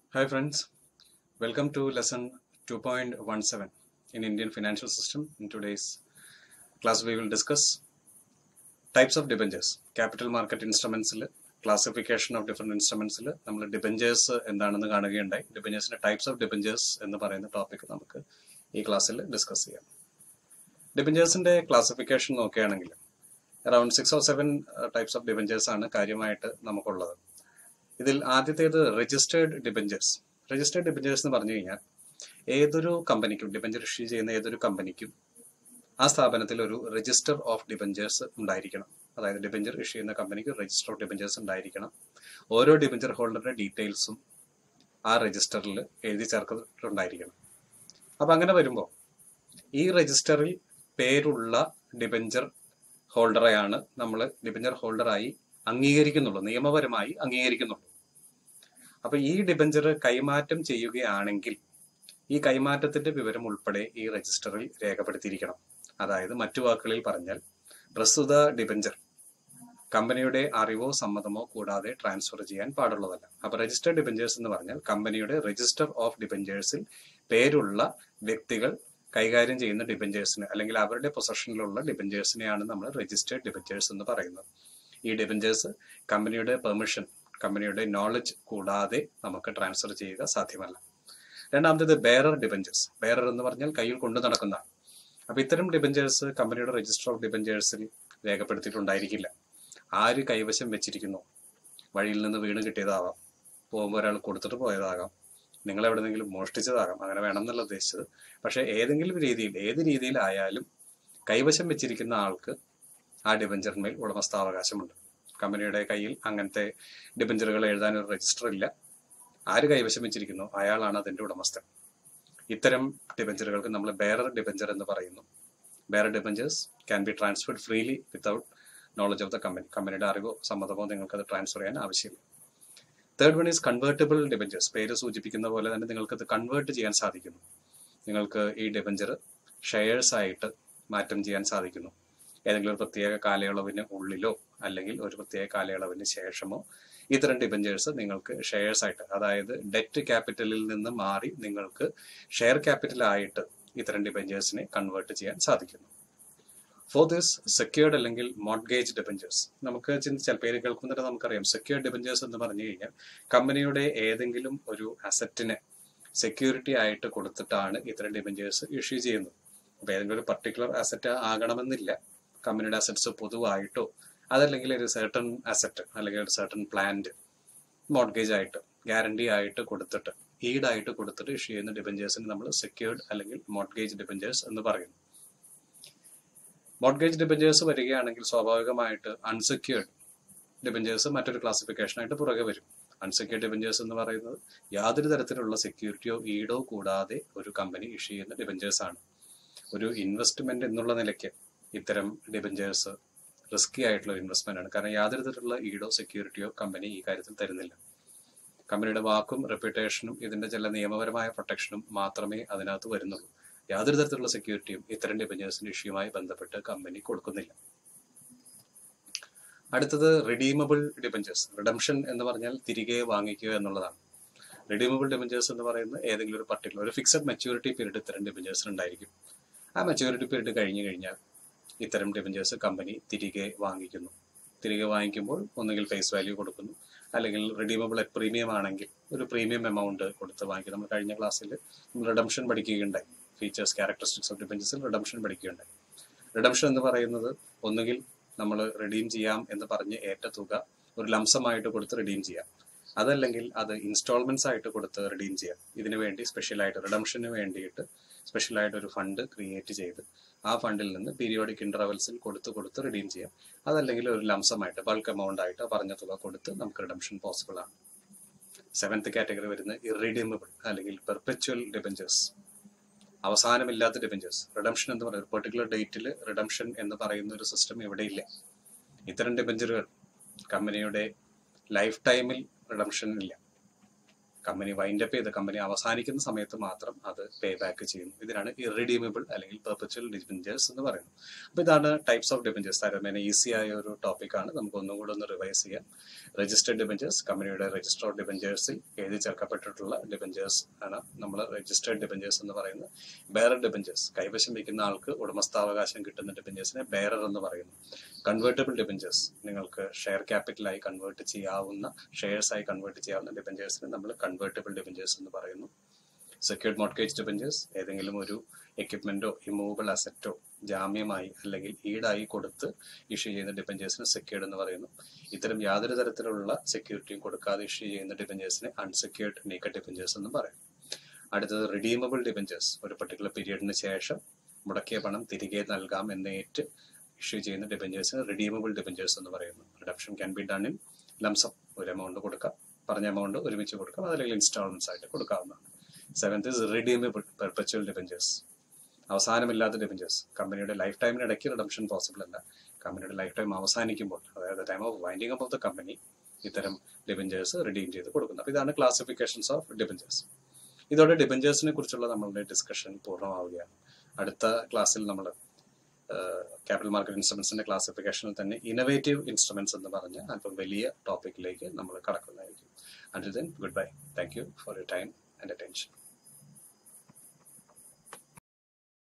Hi friends, welcome to lesson 2.17 in Indian financial system. In today's class we will discuss types of debentures. Capital market instrumentsൽ classification of different ഇൻസ്ട്രുമെന്റ്സിൽ നമ്മൾ debentures എന്താണെന്ന് കാണുകയുണ്ടായി ഡിബഞ്ചേഴ്സിന്റെ types of debentures എന്ന് പറയുന്ന topic നമുക്ക് ഈ ക്ലാസ്സിൽ ഡിസ്കസ് ചെയ്യാം ഡിബഞ്ചേഴ്സിന്റെ ക്ലാസിഫിക്കേഷൻ നോക്കുകയാണെങ്കിൽ around six or seven types of debentures ആണ് കാര്യമായിട്ട് നമുക്കുള്ളത് ഇതിൽ ആദ്യത്തേത് രജിസ്റ്റേർഡ് ഡിബഞ്ചേഴ്സ് രജിസ്റ്റേർഡ് ഡിബഞ്ചേഴ്സ് എന്ന് പറഞ്ഞു കഴിഞ്ഞാൽ ഏതൊരു കമ്പനിക്കും ഡിബഞ്ചർ ഇഷ്യൂ ചെയ്യുന്ന ഏതൊരു കമ്പനിക്കും ആ സ്ഥാപനത്തിൽ ഒരു രജിസ്റ്റർ ഓഫ് ഡിബഞ്ചേഴ്സ് ഉണ്ടായിരിക്കണം അതായത് ഡിബഞ്ചർ ഇഷ്യൂ ചെയ്യുന്ന കമ്പനിക്ക് രജിസ്റ്റർ ഓഫ് ഡിബഞ്ചേഴ്സ് ഉണ്ടായിരിക്കണം ഓരോ ഡിബഞ്ചർ ഹോൾഡറുടെ ഡീറ്റെയിൽസും ആ രജിസ്റ്ററിൽ എഴുതി ചേർത്തിട്ടുണ്ടായിരിക്കണം അപ്പം അങ്ങനെ വരുമ്പോൾ ഈ രജിസ്റ്ററിൽ പേരുള്ള ഡിബഞ്ചർ ഹോൾഡറെയാണ് നമ്മൾ ഡിബഞ്ചർ ഹോൾഡറായി അംഗീകരിക്കുന്നുള്ളൂ നിയമപരമായി അംഗീകരിക്കുന്നുള്ളൂ അപ്പൊ ഈ ഡിബഞ്ചർ കൈമാറ്റം ചെയ്യുകയാണെങ്കിൽ ഈ കൈമാറ്റത്തിന്റെ വിവരം ഉൾപ്പെടെ ഈ രജിസ്റ്ററിൽ രേഖപ്പെടുത്തിയിരിക്കണം അതായത് മറ്റു വാക്കുകളിൽ പറഞ്ഞാൽ പ്രസ്തുത ഡിബഞ്ചർ കമ്പനിയുടെ അറിവോ സമ്മതമോ കൂടാതെ ട്രാൻസ്ഫർ ചെയ്യാൻ പാടുള്ളതല്ല അപ്പൊ രജിസ്റ്റർഡ് ഡിബഞ്ചേഴ്സ് എന്ന് പറഞ്ഞാൽ കമ്പനിയുടെ രജിസ്റ്റർ ഓഫ് ഡിബഞ്ചേഴ്സിൽ പേരുള്ള വ്യക്തികൾ കൈകാര്യം ചെയ്യുന്ന ഡിബഞ്ചേഴ്സിന് അല്ലെങ്കിൽ അവരുടെ പൊസഷനിലുള്ള ഡിബഞ്ചേഴ്സിനെയാണ് നമ്മൾ രജിസ്റ്റേർഡ് ഡിബഞ്ചേഴ്സ് എന്ന് പറയുന്നത് ഈ ഡിബഞ്ചേഴ്സ് കമ്പനിയുടെ പെർമിഷൻ കമ്പനിയുടെ നോളജ് കൂടാതെ നമുക്ക് ട്രാൻസ്ഫർ ചെയ്യുക സാധ്യമല്ല രണ്ടാമത്തേത് ബെയറർ ഡിബഞ്ചേഴ്സ് ബെയറർ എന്ന് പറഞ്ഞാൽ കയ്യിൽ കൊണ്ടു നടക്കുന്ന അപ്പൊ ഇത്തരം ഡിബഞ്ചേഴ്സ് കമ്പനിയുടെ രജിസ്റ്റർ ഓഫ് ഡിബഞ്ചേഴ്സിൽ രേഖപ്പെടുത്തിയിട്ടുണ്ടായിരിക്കില്ല ആര് കൈവശം വെച്ചിരിക്കുന്നു വഴിയിൽ നിന്ന് വീണ് കിട്ടിയതാവാം പോകുമ്പോൾ ഒരാൾ കൊടുത്തിട്ട് പോയതാകാം നിങ്ങൾ എവിടെന്നെങ്കിലും മോഷ്ടിച്ചതാകാം അങ്ങനെ വേണം എന്നുള്ള ഉദ്ദേശിച്ചത് പക്ഷെ ഏതെങ്കിലും രീതിയിൽ ഏത് രീതിയിലായാലും കൈവശം വെച്ചിരിക്കുന്ന ആൾക്ക് ആ ഡിബഞ്ചറിന്മേൽ ഉടമസ്ഥാവകാശമുണ്ട് കമ്പനിയുടെ കയ്യിൽ അങ്ങനത്തെ ഡിബഞ്ചറുകൾ എഴുതാൻ ഒരു രജിസ്റ്റർ ഇല്ല ആര് കൈവശം വെച്ചിരിക്കുന്നു അയാളാണ് അതിന്റെ ഉടമസ്ഥൻ ഇത്തരം ഡിബഞ്ചറുകൾക്ക് നമ്മൾ ബെയറർ ഡിബഞ്ചർ എന്ന് പറയുന്നു bearer debentures can be transferred freely without knowledge of the company കമ്പനിയുടെ അറിവോ സമ്മതമോ നിങ്ങൾക്ക് അത് ട്രാൻസ്ഫർ ചെയ്യാൻ ആവശ്യമില്ല third one is convertible debentures പേര് സൂചിപ്പിക്കുന്ന പോലെ തന്നെ നിങ്ങൾക്ക് ഇത് കൺവേർട്ട് ചെയ്യാൻ സാധിക്കുന്നു നിങ്ങൾക്ക് ഈ ഡിബഞ്ചർ ഷെയർസ് ആയിട്ട് മാറ്റം ചെയ്യാൻ സാധിക്കുന്നു ഏതെങ്കിലും ഒരു പ്രത്യേക കാലയളവിന് ഉള്ളിലോ അല്ലെങ്കിൽ ഒരു പ്രത്യേക കാലയളവിന് ശേഷമോ ഇത്തരം ഡിബഞ്ചേഴ്സ് നിങ്ങൾക്ക് ഷെയർസ് ആയിട്ട് അതായത് ഡെറ്റ് ക്യാപിറ്റലിൽ നിന്ന് മാറി നിങ്ങൾക്ക് ഷെയർ ക്യാപിറ്റൽ ആയിട്ട് ഇത്തരം ഡിബഞ്ചേഴ്സിനെ കൺവേർട്ട് ചെയ്യാൻ സാധിക്കുന്നു ഫോർ ദിസ് സെക്യൂർഡ് അല്ലെങ്കിൽ മോഡ്ഗേജ് ഡിബഞ്ചേഴ്സ് നമുക്ക് ചില പേര് കേൾക്കുന്നിട്ട് നമുക്കറിയാം സെക്യൂർഡ് ഡിബഞ്ചേഴ്സ് എന്ന് പറഞ്ഞു കഴിഞ്ഞാൽ കമ്പനിയുടെ ഏതെങ്കിലും ഒരു അസറ്റിനെ സെക്യൂരിറ്റി ആയിട്ട് കൊടുത്തിട്ടാണ് ഇത്തരം ഡിബഞ്ചേഴ്സ് ഇഷ്യൂ ചെയ്യുന്നത് അപ്പൊ ഏതെങ്കിലും ഒരു പർട്ടിക്കുലർ അസറ്റ് ആകണമെന്നില്ല കമ്പനിയുടെ അസറ്റ്സ് പൊതുവായിട്ടോ അതല്ലെങ്കിൽ ഒരു സർട്ടൺ അസറ്റ് അല്ലെങ്കിൽ ഒരു സർട്ടൺ പ്ലാന്റ് മോഡ്ഗേജ് ആയിട്ട് ഗ്യാരണ്ടി ആയിട്ട് കൊടുത്തിട്ട് ഈടായിട്ട് കൊടുത്തിട്ട് ഇഷ്യൂ ചെയ്യുന്ന ഡിബഞ്ചേഴ്സിന് നമ്മൾ സെക്യൂർഡ് അല്ലെങ്കിൽ മോഡ്ഗേജ് ഡിബഞ്ചേഴ്സ് എന്ന് പറയുന്നു മോഡ്ഗേജ് ഡിബഞ്ചേഴ്സ് വരികയാണെങ്കിൽ സ്വാഭാവികമായിട്ട് അൺസെക്യൂർഡ് ഡിബഞ്ചേഴ്സ് മറ്റൊരു ക്ലാസിഫിക്കേഷനായിട്ട് പുറകെ വരും അൺസെക്യൂർഡ് ഡിബഞ്ചേഴ്സ് എന്ന് പറയുന്നത് യാതൊരു തരത്തിലുള്ള സെക്യൂരിറ്റിയോ ഈടോ കൂടാതെ ഒരു കമ്പനി ഇഷ്യൂ ചെയ്യുന്ന ഡിബഞ്ചേഴ്സ് ആണ് ഒരു ഇൻവെസ്റ്റ്മെന്റ് എന്നുള്ള നിലയ്ക്ക് ഇത്തരം ഡിബഞ്ചേഴ്സ് റിസ്കി ആയിട്ടുള്ള ഒരു ഇൻവെസ്റ്റ്മെന്റ് ആണ് കാരണം യാതൊരു തരത്തിലുള്ള ഈടോ സെക്യൂരിറ്റിയോ കമ്പനി ഈ കാര്യത്തിൽ തരുന്നില്ല കമ്പനിയുടെ വാക്കും റെപ്യൂട്ടേഷനും ഇതിന്റെ ചില നിയമപരമായ പ്രൊട്ടക്ഷനും മാത്രമേ അതിനകത്ത് വരുന്നുള്ളൂ യാതൊരു തരത്തിലുള്ള സെക്യൂരിറ്റിയും ഇത്തരം ഡിബഞ്ചേഴ്സിന്റെ ഇഷ്യൂമായി ബന്ധപ്പെട്ട് കമ്പനി കൊടുക്കുന്നില്ല അടുത്തത് റിഡീമബിൾ ഡിബഞ്ചേഴ്സ് റിഡംഷൻ എന്ന് പറഞ്ഞാൽ തിരികെ വാങ്ങിക്കുക എന്നുള്ളതാണ് റിഡീമബിൾ ഡിബഞ്ചേഴ്സ് എന്ന് പറയുന്നത് ഏതെങ്കിലും ഒരു പർട്ടിക്കുലർ ഒരു ഫിക്സഡ് മെച്യൂരിറ്റി പീരീഡ് ഇത്തരം ഡിബഞ്ചേഴ്സിന് ഉണ്ടായിരിക്കും ആ മെച്യൂരിറ്റി പീരീഡ് കഴിഞ്ഞു കഴിഞ്ഞാൽ ഇത്തരം ഡിബഞ്ചേഴ്സ് കമ്പനി തിരികെ വാങ്ങിക്കുന്നു തിരികെ വാങ്ങിക്കുമ്പോൾ ഒന്നുകിൽ ഫേസ് വാല്യൂ കൊടുക്കുന്നു അല്ലെങ്കിൽ റിഡീമബിൾ അറ്റ് പ്രീമിയം ആണെങ്കിൽ ഒരു പ്രീമിയം എമൗണ്ട് കൊടുത്ത് വാങ്ങിക്കും നമ്മൾ കഴിഞ്ഞ ക്ലാസ്സിൽ റിഡംഷൻ പഠിക്കുകയുണ്ടായി ഫീച്ചേഴ്സ് ക്യാരക്ടറിസ്റ്റിക്സ് ഓഫ് ഡിബഞ്ചേഴ്സിൽ റിഡംഷൻ പഠിക്കുകയുണ്ടായി റിഡംഷൻ എന്ന് പറയുന്നത് ഒന്നുകിൽ നമ്മൾ റിഡീം ചെയ്യാം എന്ന് പറഞ്ഞ് ഏറ്റ തുക ഒരു ലംസമായിട്ട് കൊടുത്ത് റിഡീം ചെയ്യാം അതല്ലെങ്കിൽ അത് ഇൻസ്റ്റാൾമെന്റ്സ് ആയിട്ട് കൊടുത്ത് റിഡീം ചെയ്യാം ഇതിനു വേണ്ടി സ്പെഷ്യലായിട്ട് റിഡംഷന് വേണ്ടിയിട്ട് സ്പെഷ്യലായിട്ട് ഒരു ഫണ്ട് ക്രിയേറ്റ് ചെയ്ത് ആ ഫണ്ടിൽ നിന്ന് പീരിയോഡിക് ഇന്റർവെൽസിൽ കൊടുത്ത് കൊടുത്ത് റിഡീം ചെയ്യാം അതല്ലെങ്കിൽ ഒരു ലംസമായിട്ട് ബൾക്ക് എമൗണ്ട് ആയിട്ട് പറഞ്ഞ തുക കൊടുത്ത് നമുക്ക് റിഡംഷൻ പോസിബിൾ ആണ് സെവൻത്ത് കാറ്റഗറി വരുന്ന ഇറിഡീമബിൾ അല്ലെങ്കിൽ പെർപ്പച്വൽ ഡിബഞ്ചേഴ്സ് അവസാനമില്ലാത്ത ഡിബഞ്ചേഴ്സ് റിഡംഷൻ എന്ന് പറയുന്നത് പെർട്ടിക്കുലർ ഡേറ്റിൽ റിഡംഷൻ എന്ന് പറയുന്ന ഒരു സിസ്റ്റം ഇവിടെ ഇല്ല ഇത്തരം ഡിബഞ്ചറുകൾ കമ്പനിയുടെ ലൈഫ് ടൈമിൽ റിഡംഷൻ ഇല്ല കമ്പനി വൈൻഡപ്പ് ചെയ്ത് കമ്പനി അവസാനിക്കുന്ന സമയത്ത് മാത്രം അത് പേ ബാക്ക് ചെയ്യുന്നു ഇതിനാണ് ഇറിഡീമബിൾ അല്ലെങ്കിൽ പെർപ്പച്വൽ ഡിബഞ്ചേഴ്സ് എന്ന് പറയുന്നത് അപ്പോൾ ഇതാണ് ടൈപ്സ് ഓഫ് ഡിബഞ്ചേഴ്സ് താരതമ്യേന ഈസി ആയ ഒരു ടോപ്പിക്കാണ് നമുക്ക് ഒന്നും കൂടെ ഒന്ന് റിവൈസ് ചെയ്യാം രജിസ്റ്റേർഡ് ഡിബഞ്ചേഴ്സ് കമ്പനിയുടെ രജിസ്റ്റർ ഡിബഞ്ചേഴ്സിൽ എഴുതി ചേർക്കപ്പെട്ടിട്ടുള്ള ഡിബഞ്ചേഴ്സ് ആണ് നമ്മൾ രജിസ്റ്റേർഡ് ഡിബഞ്ചേഴ്സ് എന്ന് പറയുന്നത് ബെയറർ ഡിബഞ്ചേഴ്സ് കൈവശം വയ്ക്കുന്ന ആൾക്ക് ഉടമസ്ഥാവകാശം കിട്ടുന്ന ഡിബഞ്ചേഴ്സിനെ ബെയറർ എന്ന് പറയുന്നു കൺവേർട്ടബിൾ ഡിബഞ്ചേഴ്സ് നിങ്ങൾക്ക് ഷെയർ ക്യാപിറ്റലായി കൺവേർട്ട് ചെയ്യാവുന്ന ഷെയർസ് ആയി കൺവേർട്ട് ചെയ്യാവുന്ന ഡിബഞ്ചേഴ്സിനെ നമ്മൾ കൺവേർട്ടബിൾ ഡിബഞ്ചേഴ്സ് എന്ന് പറയുന്നു സെക്യൂർഡ് മോർഗേജ് ഡിബഞ്ചേഴ്സ് ഏതെങ്കിലും ഒരു എക്യുപ്മെന്റോ ഇമൂവബിൾ അസറ്റോ ജാമ്യമായി അല്ലെങ്കിൽ ഈടായി കൊടുത്ത് ഇഷ്യൂ ചെയ്യുന്ന ഡിബഞ്ചേഴ്സിന് സെക്യൂർഡ് എന്ന് പറയുന്നു ഇത്തരം യാതൊരു തരത്തിലുള്ള സെക്യൂരിറ്റിയും കൊടുക്കാതെ ഇഷ്യൂ ചെയ്യുന്ന ഡിബഞ്ചേഴ്സിനെ അൺസെക്യൂർഡ് നീക്ക ഡിബഞ്ചേഴ്സ് എന്ന് പറയും അടുത്തത് റിഡീമബിൾ ഡിബഞ്ചേഴ്സ് ഒരു പർട്ടിക്കുലർ പീരീഡിന് ശേഷം മുടക്കിയ പണം തിരികെ നൽകാം എന്നേറ്റ് ഇഷ്യൂ ചെയ്യുന്ന ഡിബഞ്ചേഴ്സിന് റിഡീമബിൾ ഡിബഞ്ചേഴ്സ് എന്ന് പറയുന്നു redemption can be done in lump sum ഒരു എമൗണ്ട് കൊടുക്കാം പറഞ്ഞ എമൗണ്ട് ഒരുമിച്ച് കൊടുക്കാം അതല്ലെങ്കിൽ ഇൻസ്റ്റാൾമെന്റ്സ് ആയിട്ട് കൊടുക്കാവുന്നതാണ് seventh is redeemable perpetual debentures അവസാനമില്ലാത്ത ഡിബഞ്ചേഴ്സ് കമ്പനിയുടെ ലൈഫ് ടൈമിനിടയ്ക്ക് റിഡംഷൻ പോസിബിൾ അല്ല കമ്പനിയുടെ ലൈഫ് ടൈം അവസാനിക്കുമ്പോൾ അതായത് time of winding up of the company ഇത്തരം ഡിബഞ്ചേഴ്സ് റിഡീം ചെയ്ത് കൊടുക്കുന്നത് അപ്പോൾ ഇതാണ് ക്ലാസിഫിക്കേഷൻസ് ഓഫ് ഡിബഞ്ചേഴ്സ് ഇതോടെ ഡിബഞ്ചേഴ്സിനെ കുറിച്ചുള്ള നമ്മളുടെ ഡിസ്കഷൻ പൂർണ്ണമാവുകയാണ് അടുത്ത ക്ലാസ്സിൽ നമ്മൾ ക്യാപിറ്റൽ മാർക്കറ്റ് ഇൻസ്ട്രുമെന്റ്സിന്റെ ക്ലാസിഫിക്കേഷനിൽ തന്നെ ഇന്നവേറ്റീവ് ഇൻസ്ട്രുമെന്റ്സ് എന്ന് പറഞ്ഞ് അല്പം വലിയ ടോപ്പിക്കിലേക്ക് നമ്മൾ കടക്കുന്നതായിരിക്കും until then good bye thank you for you time and attention